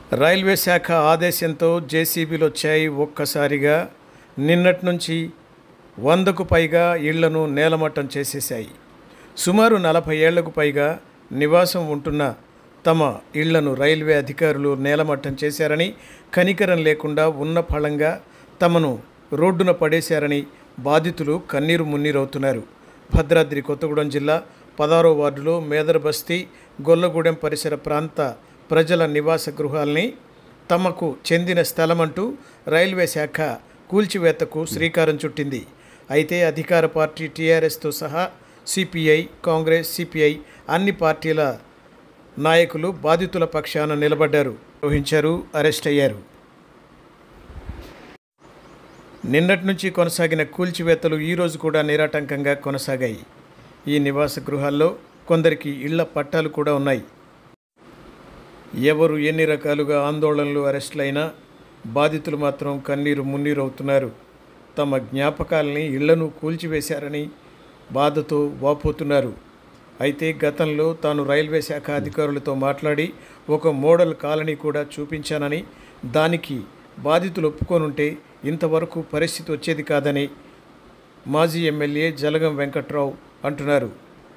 Railway శాఖ ఆదేశంతో జేసీబీలు వచ్చాయి ఒక్కసారిగా నిన్నటి నుంచి వందకు పైగా ఇళ్లను నేలమట్టం చేసేశాయి సుమారు నలభై ఏళ్లకు పైగా నివాసం ఉంటున్న తమ ఇళ్లను రైల్వే అధికారులు నేలమట్టం చేశారని కనికరం లేకుండా ఉన్న ఫలంగా తమను రోడ్డున పడేశారని బాధితులు కన్నీరు మున్నీరవుతున్నారు భద్రాద్రి కొత్తగూడెం జిల్లా పదారో వార్డులో మేదర్ బస్తీ గొల్లగూడెం పరిసర ప్రాంత ప్రజల నివాస గృహాల్ని తమకు చెందిన స్థలమంటూ రైల్వే శాఖ కూల్చివేతకు శ్రీకారం చుట్టింది అయితే అధికార పార్టీ టీఆర్ఎస్తో సహా సిపిఐ కాంగ్రెస్ సిపిఐ అన్ని పార్టీల నాయకులు బాధితుల పక్షాన నిలబడ్డారు ఊహించారు అరెస్ట్ అయ్యారు నిన్నటి నుంచి కొనసాగిన కూల్చివేతలు ఈరోజు కూడా నిరాటంకంగా కొనసాగాయి ఈ నివాస గృహాల్లో కొందరికి ఇళ్ల పట్టాలు కూడా ఉన్నాయి ఎవరు ఎన్ని రకాలుగా ఆందోళనలు అరెస్టులైనా బాధితులు మాత్రం కన్నీరు మున్నీరవుతున్నారు తమ జ్ఞాపకాలని ఇళ్లను కూల్చివేశారని బాధతో వాపోతున్నారు అయితే గతంలో తాను రైల్వే శాఖ అధికారులతో మాట్లాడి ఒక మోడల్ కాలనీ కూడా చూపించానని దానికి బాధితులు ఒప్పుకోనుంటే ఇంతవరకు పరిస్థితి వచ్చేది కాదని మాజీ ఎమ్మెల్యే జలగం వెంకట్రావు అంటున్నారు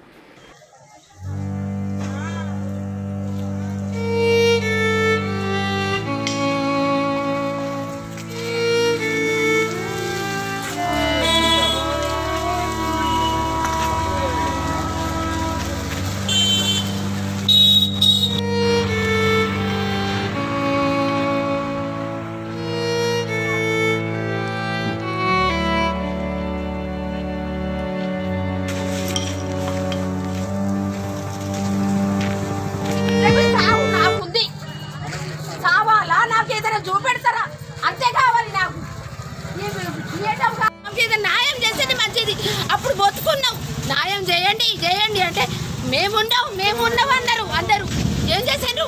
రేపు సావు నాకుంది సావాలా నాకు ఏదైనా చూపెడతారా అంతే కావాలి నాకు ఈ- చేయటం కా- నాకు ఏదైనా న్యాయం చేసేది మంచిది అప్పుడు బతుకున్నాం న్యాయం చేయండి చేయండి అంటే మేముండవు మేమున్నాం అన్నారు అందరూ ఏం చేసిండ్రు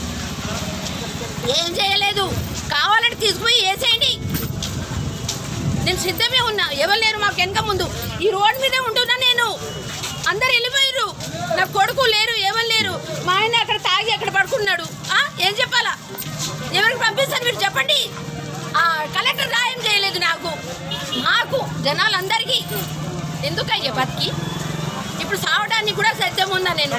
ఏం చేయలేదు కావాలంటే తీసుకుపోయి వేసేయండి నేను సిద్ధమే ఉన్నా ఎవరు లేరు మాకు వెనక ముందు ఈ రోడ్ మీదే ఉంటున్నా నేను అందరు వెళ్ళిపోయారు నా కొడుకు లేరు ఎవరు లేరు మా ఆయన అక్కడ తాగి అక్కడ పడుకున్నాడు ఆ? ఏం చెప్పాలా ఎవరికి పంపిస్తారు మీరు చెప్పండి ఆ కలెక్టర్ రాయం చేయలేదు నాకు మాకు జనాలందరికీ ఎందుకయ్యా బతికి ఇప్పుడు సావడానికి కూడా సిద్ధం ఉన్నా నేను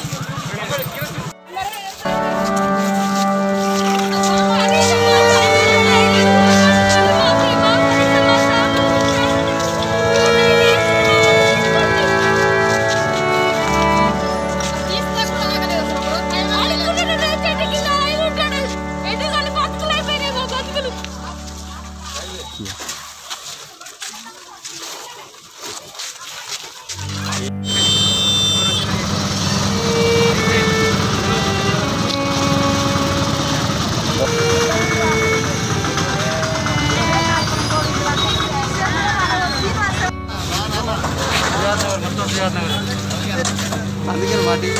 అందుకని వాటి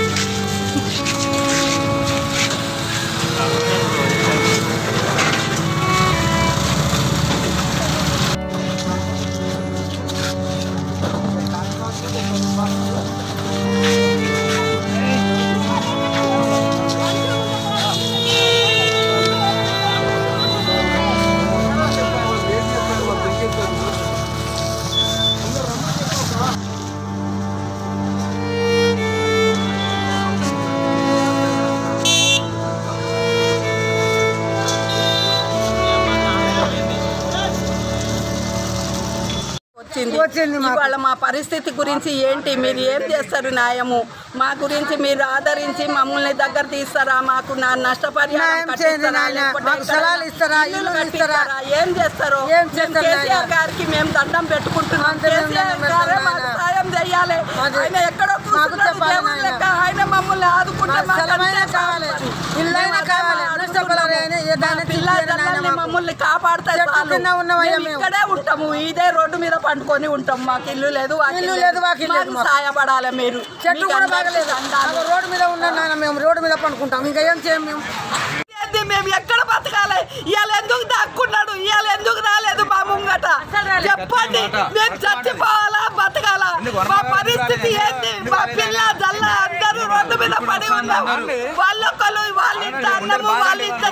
వచ్చింది ఇవాళ మా పరిస్థితి గురించి ఏంటి మీరు ఏం చేస్తారు న్యాయము మా గురించి మీరు ఆదరించి మమ్మల్ని దగ్గర తీస్తారా మాకు నా నష్టపరిహారం న్యాయం చేయండి కట్టిస్తారా? నాయన. లేకపోతే మాకు ఇక్కడ స్థలాలు ఇస్తారా? ఇల్లులు ఇల్లులు కట్టిస్తారా? ఇస్తారా? ఏం చేస్తారు ఏం మేము చేస్తారు కేసీఆర్ నాయన? గారికి మేము దండం పెట్టుకుంటున్నాం అంతే మేము కేసీఆర్ దండం గారే పెడతాం మాకు నాయన. సాయం చేయాలి అది ఆయన ఎక్కడో కూర్చున్నాడు చెప్పాలి దేవుని నాయన. లెక్క ఆయన మమ్మల్ని ఆదుకుంటే మాకు మాకు స్థలమైనా అంతే కావాలి. చాలు. ఇల్లైనా మేము అదే కావాలి. అడుగుతున్నాము. నష్టపడాలి అని ఏదైనా మా పిల్ల తీర్చేయండి నాయన జనాల్ని మాకు. మమ్మల్ని కాపాడతాయి చెట్టు చాలు. కింద ఉన్నవయ్యా మేము మేము. ఇక్కడే ఉంటాము ఇదే రోడ్డు మీద పండుకొని ఉంటాం మాకు ఇల్లు లేదు వాకిలి ఇల్లు లేదు, వాకిలి లేదు మాకు మాకు. సాయపడాలి మీరు చెట్టు మీకు కూడా అందరికీ బాగలేదు దండాలు. మాకు రోడ్డు మీద ఉన్నాం నాయన మేము రోడ్డు మీద పండుకుంటాం ఇంకా ఏం చేయం మేము ఏంది మేము ఎక్కడ బతకాలి ఇవాళ ఎందుకు దాక్కున్నాడు ఇవాళ ఎందుకు రాలేదు మా ముంగట చెప్పండి మేము చచ్చిపోవాలా బతకాలా మా పరిస్థితి ఏంది మా పిల్ల జల్ల అందరూ రోడ్డు మీద పడి ఉన్నాం వాళ్ళొక్కరు వాళ్ళ ఇంత అన్నము వాళ్ళ ఇంత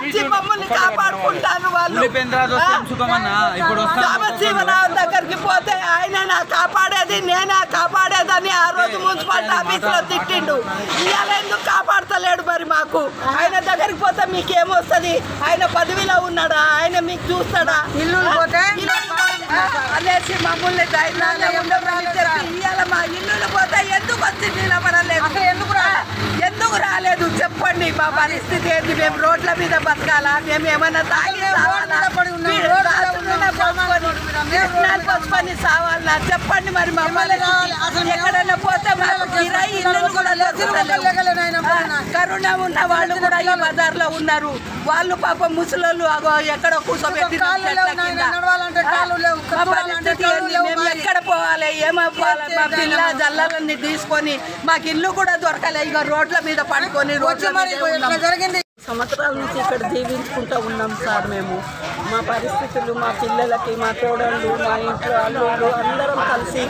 వచ్చి మమ్మల్ని కాపాడుకుంటాను వాళ్ళు ఉల్లిపోయిన తర్వాత వస్తే ఉంచుకోమన్నా. ఇప్పుడు వస్తాను. రామశివరావు దగ్గరికి పోతే ఆయన నా కాపాడేది నేనా కాపాడేదని ఆ రోజు మున్సిపాలిటీ ఆఫీస్ లో తిట్టిండు ఇవాళ ఎందుకు కాపాడతలేడు మరి మాకు ఆయన దగ్గరికి పోతే మీకేమొస్తుంది ఆయన పదవిలో ఉన్నాడా ఆయన మీకు చూస్తాడా ఇల్లులు పోతే? ఇల్లులు పోతే అనేసి మమ్మల్ని ధైర్యంగా ఉండమని చెప్పి ఇవాళ మా ఇల్లులు పోతే ఎందుకు వచ్చి నిలబడలేదు అసలు ఎందుకు రాలే? ఎందుకు రాలేదు చెప్పండి మా పరిస్థితి ఏంటి మేము రోడ్ల మీద బతకాలా మేము ఏమైనా తాగి మేము రోడ్ల మీద పడి ఉన్నాం. మీరు రోడ్ల మీద రాత్రులు ఉన్నాం. పోసుకొని, రోడ్ల మీద ఉన్నాం. మేము విత్తనాలు పోసుకొని సావాలనా చెప్పండి మరి మా ఎమ్మెల్యే కావాలి. అసలు పరిస్థితి. మేము ఎక్కడైనా పోతే మాకు కిరాయి ఇల్లులు కూడా దొరుకుతలేవు. లేకలేను ఆయన పోయినా. ఆ, కరోనా ఉన్న వాళ్ళు కూడా ఈ బజార్లో ఉన్నారు వాళ్ళు పాపం ముసలోళ్ళు అగో ఎక్కడో కూర్చోబెట్టి కాళ్ళు లేవు నాయన, నడవాలంటే కాళ్ళు లేవు, మా కూర్చోవాలంటే పరిస్థితి కాళ్ళు ఏంది? లేవు మేము మరి. ఎక్కడ పోవాలి ఏమైపోవాలి మా పిల్ల జల్లలన్నీ తీసుకొని మాకు ఇల్లు కూడా దొరకలే ఇక రోడ్ల మీద పడుకొని వచ్చి రోడ్ల మరి మీదే ఇట్లా ఉన్నాం. జరిగింది సంవత్సరాల నుంచి ఇక్కడ జీవించుకుంటూ ఉన్నాం సార్ మేము మా పరిస్థితులు మా పిల్లలకి మా కోడళ్ళు మా ఇంట్లో అల్లుళ్ళు అందరం కలిసి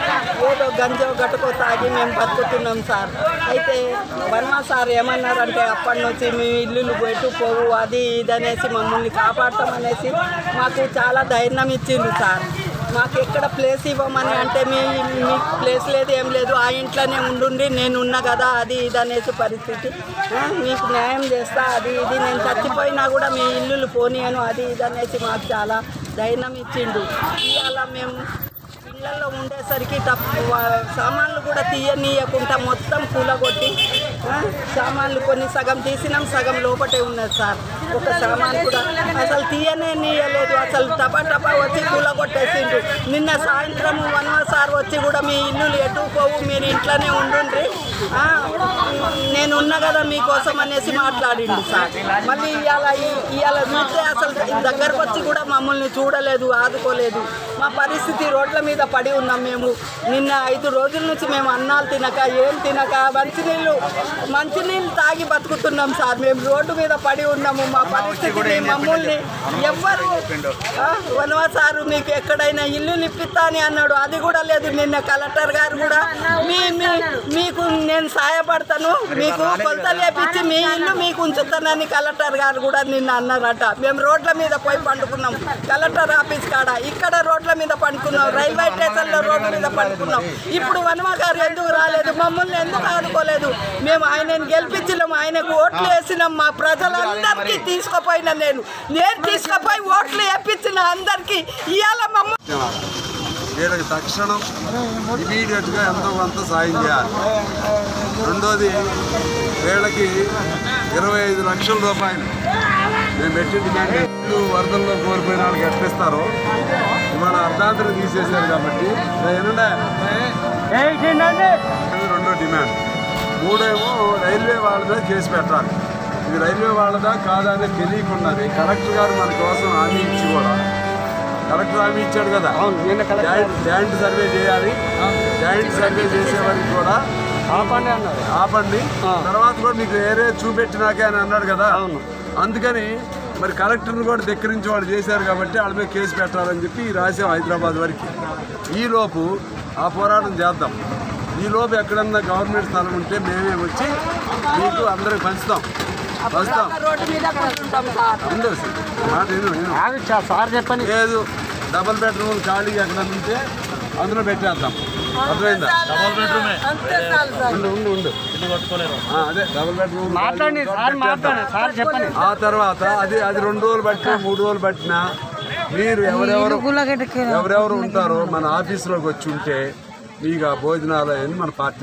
ఏదో గంజో గట్టుకో తాగి మేము బతుకుతున్నాం సార్ అయితే వర్మ సార్ ఏమన్నారంటే అప్పటి నుంచి మీ ఇల్లులు పెట్టు పోవు అది ఇది అనేసి మమ్మల్ని కాపాడతామనేసి మాకు చాలా ధైర్యం ఇచ్చిండు సార్ మాకు ఎక్కడ ప్లేస్ ఇవ్వమని అంటే మీ మీకు ప్లేస్ లేదు ఏం లేదు ఆ ఇంట్లోనే ఉండుండి నేను ఉన్నా కదా అది ఇది అనేసి పరిస్థితి ఆ, మీకు న్యాయం చేస్తా అది ఇది నేను చచ్చిపోయినా కూడా మీ ఇల్లులు పోనీయను అది ఇది అనేసి మాకు చాలా ధైర్యం ఇచ్చిండు ఇవాళ మేము ఇళ్ళల్లో ఉండేసరికి తప్పు వా- సామాన్లు కూడా తీయనీయకుండా మొత్తం కూలగొట్టి ఆ, సామాన్లు కొన్ని సగం తీసినాం సగం లోపటే ఉన్నది సార్ ఒక సామాన్ కూడా అసలు తీయనే నీయలేదు అసలు టపా టపా వచ్చి కూలగొట్టేసిండు నిన్న సాయంత్రం వన్వ సార్ వచ్చి కూడా మీ ఇల్లులు ఎటు పోవు మీరు ఇంట్లోనే ఉండుండ్రి ఆ, నేను ఉన్నా కదా మీకోసం అనేసి మాట్లాడిండు సార్ మళ్ళీ ఇవాళ ఇవాళ చూస్తే అసలు దగ్గరకు వచ్చి కూడా మమ్మల్ని చూడలేదు ఆదుకోలేదు మా పరిస్థితి రోడ్ల మీద పడి ఉన్నాం మేము నిన్న ఐదు రోజుల నుంచి మేము అన్నాలు తినక ఏం తినక మంచినీళ్ళు మంచినీళ్ళు తాగి బతుకుతున్నాం సార్ మేము రోడ్డు మీద పడి ఉన్నాము మా పరిస్థితిని మమ్మల్ని ఎవ్వరు ఆ, వనవా సారు మీకు ఎక్కడైనా ఇల్లు ఇప్పిస్తా అని అన్నాడు అది కూడా లేదు నిన్న కలెక్టర్ గారు కూడా మీ మీ మీకు నేను సాయపడతాను మీకు కొలతలు వేపించి మీ ఇల్లు మీకు ఉంచుతానని కలెక్టర్ గారు కూడా నిన్న అన్నారట మేము రోడ్ల మీద పోయి పండుకున్నాం కలెక్టర్ ఆఫీస్ కాడ ఇక్కడ రోడ్ల మీద పండుకున్నాం రైల్వే స్టేషన్లో రోడ్ల మీద పండుకున్నాం ఇప్పుడు వనమ గారు ఎందుకు రాలేదు మమ్మల్ని ఎందుకు ఆదుకోలేదు మేము ఆయనని గెలిపించినాం ఆయనకు ఓట్లు వేసినాం మా ప్రజలందరికీ తీసుకుపోయినా నేను నేను తీసుకుపోయి ఓట్లు వేపించిన అందరికీ ఇవాళ మమ్మల్ని వీళ్ళకి తక్షణం ఇమీడియట్గా ఎంతో కొంత సాయం చేయాలి రెండోది వీళ్ళకి ఇరవై ఐదు లక్షల రూపాయలు మేము పెట్టిన డిమాండ్ ఇల్లు వరదల్లో కోల్పోయిన వాళ్ళకి ఎట్టిస్తారో ఇవాళ అర్ధాంతరం తీసేశారు కాబట్టి ఏనండే అది రెండో డిమాండ్ మూడేమో రైల్వే వాళ్ళ మీద కేసు పెట్టాలి ఇది రైల్వే వాళ్ళదా కాదా అనేది తెలియకుండానే కలెక్టర్ గారు మన కోసం హామీ ఇచ్చి కూడా కలెక్టర్ హామీ ఇచ్చాడు కదా జాయింట్ జాయింట్ సర్వే చేయాలి జాయింట్ సర్వే చేసే వరకు కూడా ఆపండి అన్నారు ఆపండి తర్వాత కూడా మీకు వేరే చూపెట్టినాకే అని అన్నాడు కదా అందుకని మరి కలెక్టర్ని కూడా ధిక్కరించి వాళ్ళు చేశారు కాబట్టి వాళ్ళ మీద కేసు పెట్టాలని చెప్పి రాసాం హైదరాబాద్ వరకు ఈలోపు ఆ పోరాటం చేద్దాం ఈలోపు ఎక్కడన్నా గవర్నమెంట్ స్థలం ఉంటే మేమే వచ్చి మీకు అందరికి పంచుతాం పంచుతాం రోడ్డు మీద కూర్చుంటాం సార్ అందరూ మాట విను, విను. సార్ చెప్పండి లేదు డబల్ బెడ్రూమ్ ఖాళీ ఎక్కడ ఉంటే అందులో పెట్టేద్దాం అర్థమైందా అంతే చాలు సార్ ఉండు ఉండు ఉండు ఆ, అదే డబల్ బెడ్రూమ్ మాట్లాడండి సార్ మాట్లాడండి సార్ చెప్పండి ఆ తర్వాత అది అది రెండు రోజులు పట్టినా మూడు రోజులు పట్టినా మీరు ఎవరెవరు గుల్లగడ్డకి ఎవరెవరు ఉంటారో మన ఆఫీసులోకి వచ్చి ఉంటే మీకు ఆ భోజనాలు అవన్నీ మన పార్టీ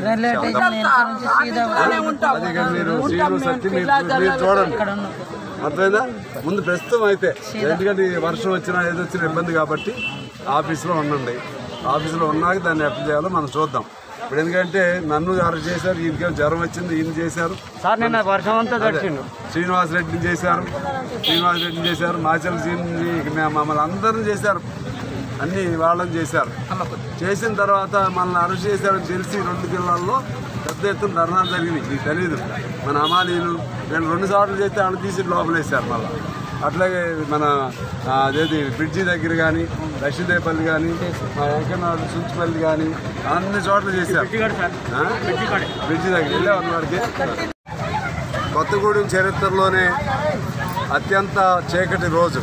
అది ఇక మీరు శ్రీను సత్తి మీరు మీరు చూడండి అర్థమైందా ముందు ప్రస్తుతం అయితే ఎందుకంటే ఈ వర్షం వచ్చినా ఏదో వచ్చినా ఇబ్బంది కాబట్టి ఆఫీస్లో ఉండండి ఆఫీస్లో ఉన్నాక దాన్ని ఎట్లా చేయాలో మనం చూద్దాం ఇప్పుడు ఎందుకంటే నన్ను అరెస్ట్ చేశారు ఈయనకేమో జ్వరం వచ్చింది ఈయన చేశారు సార్ నిన్న వర్షం అంతా అదే. శ్రీనివాస్ రెడ్డిని చేశారు శ్రీనివాస్ రెడ్డిని చేశారు మాచల్ సీన్ని మమ్మల్ని అందరిని చేశారు అన్ని వాళ్ళని చేశారు చేసిన తర్వాత మనల్ని అరెస్ట్ చేశారని తెలిసి రెండు జిల్లాల్లో పెద్ద ఎత్తున ధర్నాలు జరిగినాయి మీకు తెలియదు మన అమాలీలు నేను రెండు సార్లు చేస్తే వాళ్ళు తీసి లోపలేశారు మళ్ళీ అట్లాగే మన ఆ, అదేది బ్రిడ్జి దగ్గర కానీ లక్ష్మీదేపల్లి కానీ మా వెంకన్నవాడు సుంచిపల్లి కానీ అన్ని చోట్ల చేశారు ఆ? బ్రిడ్జి దగ్గర వెళ్ళే వాడికి కొత్తగూడెం చరిత్రలోనే అత్యంత చీకటి రోజు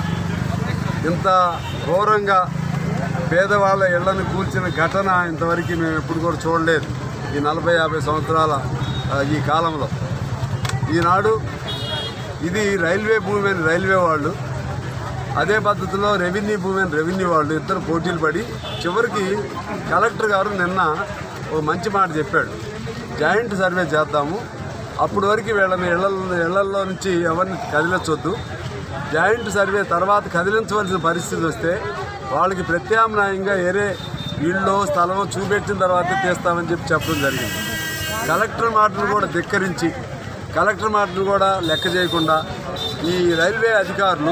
ఇంత ఘోరంగా పేదవాళ్ళ ఇళ్లను కూల్చిన ఘటన ఇంతవరకు మేము ఎప్పుడు కూడా చూడలేదు ఈ నలభై యాభై సంవత్సరాల ఆ, ఈ కాలంలో ఈనాడు ఇది రైల్వే భూమి అని రైల్వే వాళ్ళు అదే పద్ధతిలో రెవెన్యూ భూమి అని రెవెన్యూ వాళ్ళు ఇద్దరు పోటీలు పడి చివరికి కలెక్టర్ గారు నిన్న ఓ మంచి మాట చెప్పాడు జాయింట్ సర్వే చేద్దాము అప్పటి వరకు వీళ్ళని ఇళ్ళ ఇళ్లలో నుంచి ఎవరిని కదిలించొద్దు జాయింట్ సర్వే తర్వాత కదిలించవలసిన పరిస్థితి వస్తే వాళ్ళకి ప్రత్యామ్నాయంగా వేరే ఇల్లు స్థలం చూపెట్టిన తర్వాత తీస్తామని చెప్పి చెప్పడం జరిగింది కలెక్టర్ మాటను కూడా ధిక్కరించి కలెక్టర్ మాటను కూడా లెక్క చేయకుండా ఈ రైల్వే అధికారులు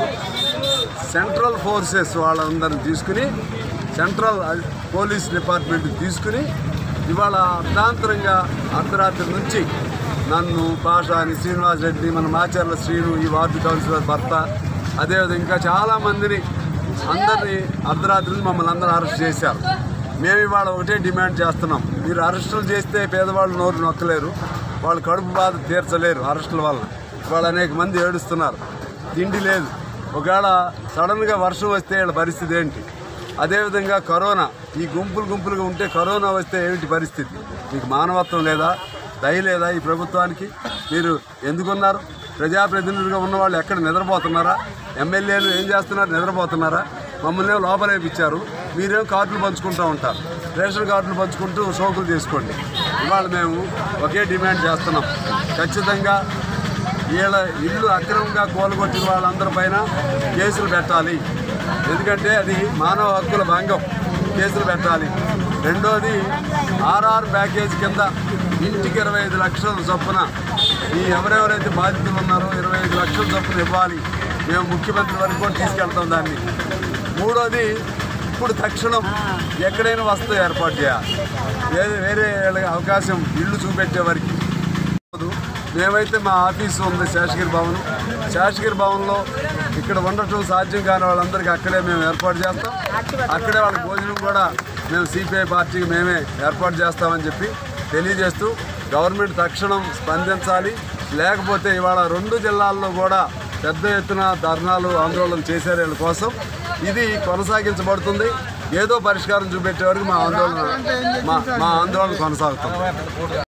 సెంట్రల్ ఫోర్సెస్ వాళ్ళందరిని తీసుకుని సెంట్రల్ పోలీస్ డిపార్ట్మెంట్ తీసుకుని ఇవాళ అర్ధాంతరంగా అర్ధరాత్రి నుంచి నన్ను పాషాని శ్రీనివాస్ రెడ్డి మన మాచర్ల శ్రీను ఈ వార్డు కౌన్సిలర్ భర్త అదేవిధంగా ఇంకా చాలామందిని అందరినీ అర్ధరాత్రి నుంచి మమ్మల్ని అందరూ అరెస్ట్ చేశారు మేము ఇవాళ ఒకటే డిమాండ్ చేస్తున్నాం మీరు అరెస్టులు చేస్తే పేదవాళ్ళు నోరు నొక్కలేరు వాళ్ళు కడుపు బాధ తీర్చలేరు అరెస్టుల వల్ల వాళ్ళు అనేక మంది ఏడుస్తున్నారు తిండి లేదు ఒకవేళ సడన్గా వర్షం వస్తే వీళ్ళ పరిస్థితి ఏంటి అదేవిధంగా కరోనా ఈ గుంపులు గుంపులుగా ఉంటే కరోనా వస్తే ఏమిటి పరిస్థితి మీకు మానవత్వం లేదా దయ లేదా ఈ ప్రభుత్వానికి మీరు ఎందుకున్నారు ప్రజాప్రతినిధులుగా ఉన్న వాళ్ళు ఎక్కడ నిద్రపోతున్నారా ఎమ్మెల్యేలు ఏం చేస్తున్నారు నిద్రపోతున్నారా మమ్మల్ని ఏమో లోపలేపించారు మీరేం కార్డులు పంచుకుంటూ ఉంటారు రేషన్ కార్డులు పంచుకుంటూ షోకులు చేసుకోండి ఇవాళ మేము ఒకే డిమాండ్ చేస్తున్నాం ఖచ్చితంగా వీళ్ళ ఇల్లు అక్రమంగా కోలుగొట్టిన వాళ్ళందరి పైన కేసులు పెట్టాలి ఎందుకంటే అది మానవ హక్కుల భంగం కేసులు పెట్టాలి రెండోది ఆర్ఆర్ ప్యాకేజ్ కింద ఇంటికి ఇరవై ఐదు లక్షల చొప్పున ఈ ఎవరెవరైతే బాధితులు ఉన్నారో ఇరవై ఐదు లక్షల చొప్పున ఇవ్వాలి మేము ముఖ్యమంత్రి వరకు కూడా తీసుకెళ్తాం దాన్ని మూడోది ఇప్పుడు తక్షణం ఎక్కడైనా వస్తూ ఏర్పాటు చేయాలి వేరే వేరే వాళ్ళకి అవకాశం ఇల్లు చూపెట్టే వరకు కాదు. మేమైతే మా ఆఫీసు ఉంది శేషగిరి భవన్ శేషగిరి భవన్లో ఇక్కడ ఉండటం సాధ్యం కాని వాళ్ళందరికీ అక్కడే మేము ఏర్పాటు చేస్తాం అక్కడే వాళ్ళ భోజనం కూడా మేము సిపిఐ పార్టీకి మేమే ఏర్పాటు చేస్తామని చెప్పి తెలియజేస్తూ గవర్నమెంట్ తక్షణం స్పందించాలి లేకపోతే ఇవాళ రెండు జిల్లాల్లో కూడా పెద్ద ఎత్తున ధర్నాలు ఆందోళన చేశారు వీళ్ళ కోసం ఇది కొనసాగించబడుతుంది ఏదో పరిష్కారం చూపెట్టే వరకు మా ఆందోళన మా మా ఆందోళన కొనసాగుతుంది